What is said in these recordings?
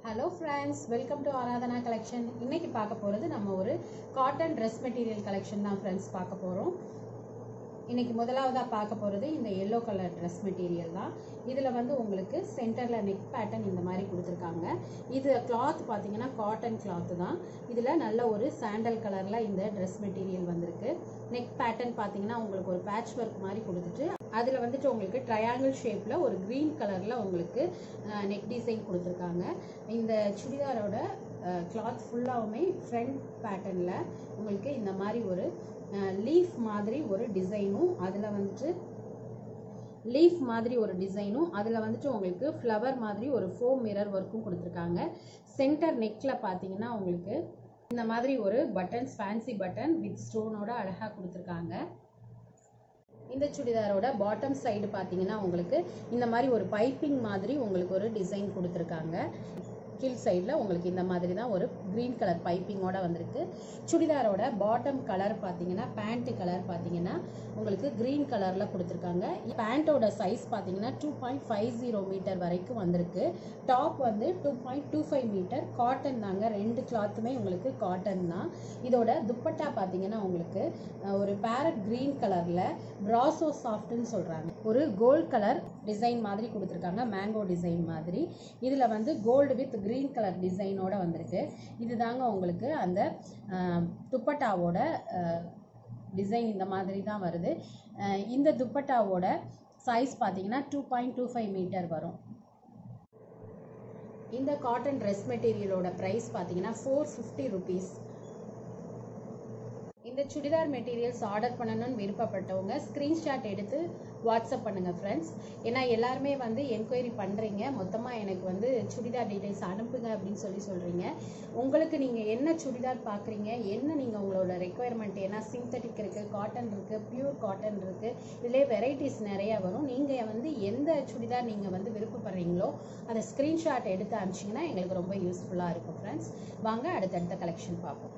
hello friends welcome to Aradhana collection இன்னைக்கு பார்க்க போகிறது நம்ம ஒரு காட்டன் ட்ரெஸ் மெட்டீரியல் கலெக்ஷன் தான் ஃப்ரெண்ட்ஸ் பார்க்க போகிறோம் இன்னைக்கு முதலாவதாக பார்க்க போகிறது இந்த எல்லோ கலர் ட்ரெஸ் மெட்டீரியல் தான் இதில் வந்து உங்களுக்கு சென்டரில் நெக் பேட்டர்ன் இந்த மாதிரி கொடுத்துருக்காங்க இது கிளாத் பார்த்தீங்கன்னா காட்டன் கிளாத் தான் இதில் நல்ல ஒரு சாண்டல் கலரில் இந்த ட்ரெஸ் மெட்டீரியல் வந்திருக்கு நெக் பேட்டர்ன் பார்த்தீங்கன்னா உங்களுக்கு ஒரு பேட்ச் ஒர்க் மாதிரி கொடுத்துட்டு அதில் வந்துட்டு உங்களுக்கு ட்ரையாங்கிள் ஷேப்பில் ஒரு க்ரீன் கலரில் உங்களுக்கு நெக் டிசைன் கொடுத்துருக்காங்க இந்த சுடிதாரோட கிளாத் ஃபுல்லாகவுமே ஃப்ரண்ட் பேட்டர்னில் உங்களுக்கு இந்த மாதிரி ஒரு லீஃப் மாதிரி ஒரு டிசைனும் அதில் வந்துட்டு லீஃப் மாதிரி ஒரு டிசைனும் அதில் வந்துட்டு உங்களுக்கு ஃப்ளவர் மாதிரி ஒரு ஃபோம் மிரர் ஒர்க்கும் கொடுத்துருக்காங்க சென்டர் நெக்கில் பார்த்தீங்கன்னா உங்களுக்கு இந்த மாதிரி ஒரு பட்டன்ஸ் ஃபேன்சி பட்டன் வித் ஸ்டோனோட அழகாக கொடுத்துருக்காங்க இந்த சுடிதாரோட பாட்டம் சைடு பார்த்தீங்கன்னா உங்களுக்கு இந்த மாதிரி ஒரு பைப்பிங் மாதிரி உங்களுக்கு ஒரு டிசைன் கொடுத்துருக்காங்க கீழ் சைடில் உங்களுக்கு இந்த மாதிரி தான் ஒரு க்ரீன் கலர் பைப்பிங்கோட வந்திருக்கு சுடிதாரோட பாட்டம் கலர் பார்த்தீங்கன்னா பேண்ட் கலர் பார்த்தீங்கன்னா உங்களுக்கு க்ரீன் கலரில் கொடுத்துருக்காங்க பேண்ட்டோட சைஸ் பார்த்தீங்கன்னா two point five zero metre வரைக்கும் வந்திருக்கு டாப் வந்து two point two five metre cotton தாங்க ரெண்டு கிளாத்துமே உங்களுக்கு காட்டன் தான் இதோட துப்பட்டா பார்த்தீங்கன்னா உங்களுக்கு ஒரு பேரட் க்ரீன் கலரில் ப்ராசோ சாஃப்ட்னு சொல்கிறாங்க ஒரு கோல்ட் கலர் டிசைன் மாதிரி கொடுத்துருக்காங்க மேங்கோ டிசைன் மாதிரி இதில் வந்து கோல்டு வித் க்ரீன் கலர் டிசைனோட வந்திருக்கு இது தாங்க உங்களுக்கு அந்த துப்பட்டாவோட டிசைன் இந்த மாதிரி தான் வருது இந்த துப்பட்டாவோட சைஸ் பார்த்தீங்கன்னா two point two five metre வரும் இந்த காட்டன் ட்ரெஸ் மெட்டீரியலோட ப்ரைஸ் பார்த்தீங்கன்னா ஃபோர் ஃபிஃப்டி ருபீஸ் இந்த சுடிதார் மெட்டீரியல்ஸ் ஆர்டர் பண்ணணும்னு விருப்பப்பட்டவங்க ஸ்க்ரீன்ஷாட் எடுத்து வாட்ஸ்அப் பண்ணுங்கள் ஃப்ரெண்ட்ஸ் ஏன்னா எல்லாருமே வந்து என்கொயரி பண்ணுறீங்க மொத்தமாக எனக்கு வந்து சுடிதார் டீட்டெயில்ஸ் அனுப்புங்க அப்படின்னு சொல்லி சொல்கிறீங்க உங்களுக்கு நீங்கள் என்ன சுடிதார் பார்க்குறீங்க என்ன நீங்கள் உங்களோட ரெக்குயர்மெண்ட் ஏன்னா சிந்தட்டிக் இருக்குது காட்டன் இருக்குது பியூர் காட்டன் இருக்குது இதிலே வெரைட்டிஸ் நிறையா வரும் நீங்கள் வந்து எந்த சுடிதார் நீங்கள் வந்து விருப்பப்படுறீங்களோ அதை ஸ்க்ரீன்ஷாட் எடுத்து அனுப்பிச்சிங்கன்னா எங்களுக்கு ரொம்ப யூஸ்ஃபுல்லாக இருக்கும் ஃப்ரெண்ட்ஸ் வாங்க அடுத்தடுத்த கலெக்ஷன் பார்ப்போம்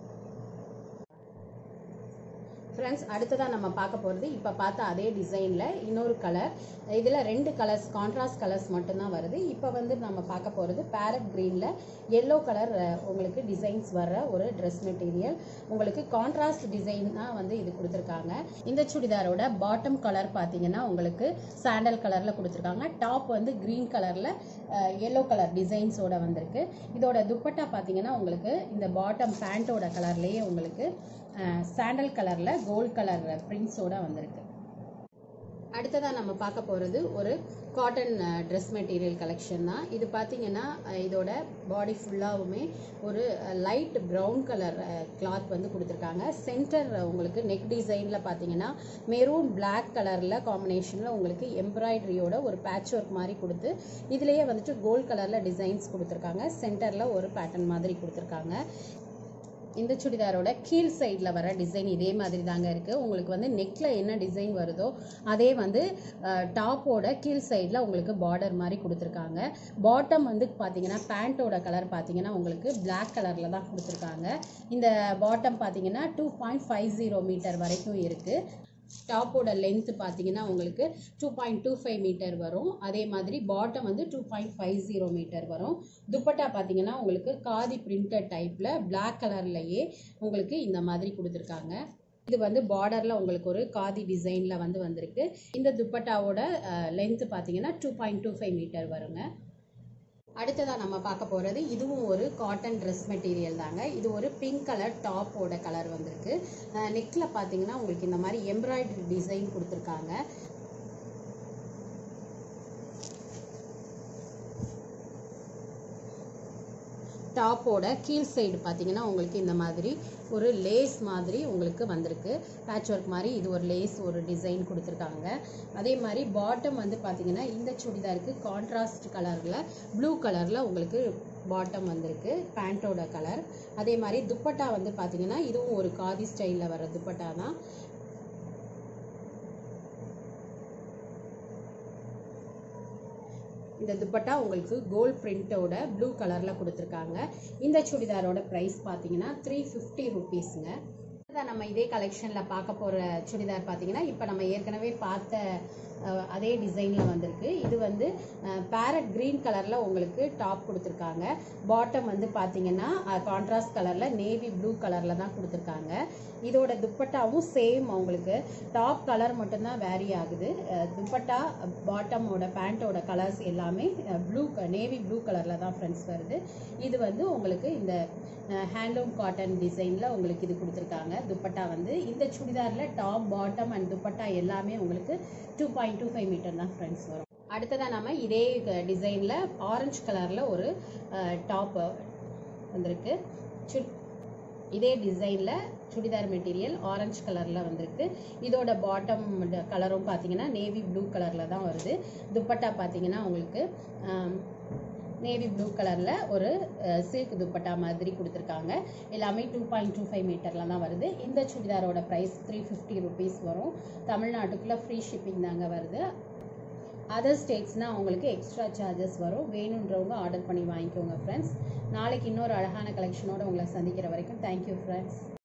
ஃப்ரெண்ட்ஸ் அடுத்ததாக நம்ம பார்க்க போகிறது இப்போ பார்த்த அதே டிசைனில் இன்னொரு கலர் இதில் ரெண்டு கலர்ஸ் கான்ட்ராஸ்ட் கலர்ஸ் மட்டும்தான் வருது இப்போ வந்து நம்ம பார்க்க போகிறது பேரட் க்ரீனில் எல்லோ கலர் உங்களுக்கு டிசைன்ஸ் வர்ற ஒரு ட்ரெஸ் மெட்டீரியல் உங்களுக்கு கான்ட்ராஸ்ட் டிசைன் தான் வந்து இது கொடுத்துருக்காங்க இந்த சுடிதாரோட பாட்டம் கலர் பார்த்தீங்கன்னா உங்களுக்கு சாண்டல் கலரில் கொடுத்துருக்காங்க டாப் வந்து க்ரீன் கலரில் எல்லோ கலர் டிசைன்ஸோட வந்திருக்கு இதோட துப்பட்டா பார்த்தீங்கன்னா உங்களுக்கு இந்த பாட்டம் பேண்ட்டோட கலர்லேயே உங்களுக்கு சாண்டல் கலரில் கோல்ட் கலர் பிரிண்ட்ஸோட வந்திருக்கு அடுத்ததாக நம்ம பார்க்க போகிறது ஒரு காட்டன் ட்ரெஸ் மெட்டீரியல் கலெக்ஷன் தான் இது பார்த்தீங்கன்னா இதோட பாடி ஃபுல்லாகவுமே ஒரு லைட் ப்ரௌன் கலர் கிளாத் வந்து கொடுத்துருக்காங்க சென்டர் உங்களுக்கு நெக் டிசைனில் பார்த்தீங்கன்னா மெரூன் பிளாக் கலரில் காம்பினேஷனில் உங்களுக்கு எம்ப்ராய்டரியோட ஒரு பேட்ச் ஒர்க் மாதிரி கொடுத்து இதுலேயே வந்துட்டு கோல்ட் கலரில் டிசைன்ஸ் கொடுத்துருக்காங்க சென்டரில் ஒரு பேட்டர்ன் மாதிரி கொடுத்துருக்காங்க இந்த சுடிதாரோட கீழ் சைடில் வர டிசைன் இதே மாதிரி தாங்க இருக்குது உங்களுக்கு வந்து நெக்கில் என்ன டிசைன் வருதோ அதே வந்து டாப்போட கீழ் சைடில் உங்களுக்கு பார்டர் மாதிரி கொடுத்துருக்காங்க பாட்டம் வந்து பார்த்தீங்கன்னா பேண்ட்டோட கலர் பார்த்தீங்கன்னா உங்களுக்கு பிளாக் கலரில் தான் கொடுத்துருக்காங்க இந்த பாட்டம் பார்த்தீங்கன்னா two point five zero metre வரைக்கும் இருக்குது டாப்போட லென்த் பார்த்தீங்கன்னா உங்களுக்கு two point two five metre வரும் அதே மாதிரி பாட்டம் வந்து two point five zero metre வரும் துப்பட்டா பார்த்தீங்கன்னா உங்களுக்கு காதி பிரிண்டட் டைப்பில் பிளாக் கலர்லையே உங்களுக்கு இந்த மாதிரி கொடுத்துருக்காங்க இது வந்து பார்டரில் உங்களுக்கு ஒரு காதி டிசைனில் வந்து வந்திருக்கு இந்த துப்பட்டாவோட லென்த் பார்த்தீங்கன்னா two point two five metre வருங்க அடுத்ததாக நம்ம பார்க்க போகிறது இதுவும் ஒரு காட்டன் ட்ரெஸ் மெட்டீரியல் தாங்க இது ஒரு பிங்க் கலர் டாப்போட கலர் வந்திருக்கு நெக்கில் பார்த்தீங்கன்னா உங்களுக்கு இந்த மாதிரி எம்ப்ராய்டரி டிசைன் கொடுத்துருக்காங்க டாப்போட கீழ் சைடு பார்த்தீங்கன்னா உங்களுக்கு இந்த மாதிரி ஒரு லேஸ் மாதிரி உங்களுக்கு வந்திருக்கு பேட்ச் ஒர்க் மாதிரி இது ஒரு லேஸ் ஒரு டிசைன் கொடுத்துருக்காங்க அதே மாதிரி பாட்டம் வந்து பார்த்தீங்கன்னா இந்த சுடிதாருக்கு கான்ட்ராஸ்ட் கலரில் ப்ளூ கலரில் உங்களுக்கு பாட்டம் வந்திருக்கு பேண்ட்டோட கலர் அதே மாதிரி துப்பட்டா வந்து பார்த்தீங்கன்னா இதுவும் ஒரு காதி ஸ்டைலில் வர துப்பட்டா தான் இந்த துப்பட்டா உங்களுக்கு கோல்ட் பிரிண்டோட ப்ளூ கலரில் கொடுத்துருக்காங்க இந்த சுடிதாரோட ப்ரைஸ் பார்த்தீங்கன்னா த்ரீ ஃபிஃப்டி ருபீஸுங்க நம்ம இதே கலெக்ஷனில் பார்க்க போகிற சுடிதார் பார்த்தீங்கன்னா இப்போ நம்ம ஏற்கனவே பார்த்த அஹ், அதே டிசைனில் வந்திருக்கு இது வந்து பேரட் க்ரீன் கலரில் உங்களுக்கு டாப் கொடுத்துருக்காங்க பாட்டம் வந்து பார்த்தீங்கன்னா கான்ட்ராஸ்ட் கலரில் நேவி ப்ளூ கலரில் தான் கொடுத்துருக்காங்க இதோட துப்பட்டாவும் சேம் உங்களுக்கு டாப் கலர் மட்டும்தான் வேரி ஆகுது அஹ், துப்பட்டா பாட்டமோட பேண்ட்டோட கலர்ஸ் எல்லாமே ப்ளூ நேவி ப்ளூ கலரில் தான் ஃப்ரெண்ட்ஸ் வருது இது வந்து உங்களுக்கு இந்த ஹேண்ட்லூம் காட்டன் டிசைனில் உங்களுக்கு இது கொடுத்துருக்காங்க துப்பட்டா வந்து இந்த சுடிதாரில் டாப் பாட்டம் அண்ட் துப்பட்டா எல்லாமே உங்களுக்கு two point two five metre தான் ஃப்ரெண்ட்ஸ் வரும் அடுத்ததாக நம்ம இதே டிசைனில் ஆரஞ்சு கலரில் ஒரு டாப் வந்திருக்கு சு இதே டிசைனில் சுடிதார் மெட்டீரியல் ஆரஞ்சு கலரில் வந்திருக்கு இதோட பாட்டம் கலரும் பார்த்தீங்கன்னா நேவி ப்ளூ கலரில் தான் வருது துப்பட்டா பார்த்தீங்கன்னா உங்களுக்கு நேவி ப்ளூ கலரில் ஒரு சில்க் துப்பட்டா மாதிரி கொடுத்துருக்காங்க எல்லாமே டூ பாயிண்ட் டூ ஃபைவ் மீட்டரில் தான் வருது இந்த சுடிதாரோட ப்ரைஸ் த்ரீ ஃபிஃப்டி ருபீஸ் வரும் தமிழ்நாட்டுக்குள்ளே ஃப்ரீ ஷிப்பிங் தாங்க வருது அதர் ஸ்டேட்ஸ்னால் உங்களுக்கு எக்ஸ்ட்ரா சார்ஜஸ் வரும் வேணுன்றவங்க ஆர்டர் பண்ணி வாங்கிக்கோங்க ஃப்ரெண்ட்ஸ் நாளைக்கு இன்னொரு அழகான கலெக்ஷனோட உங்களை சந்திக்கிற வரைக்கும் தேங்க்யூ ஃப்ரெண்ட்ஸ்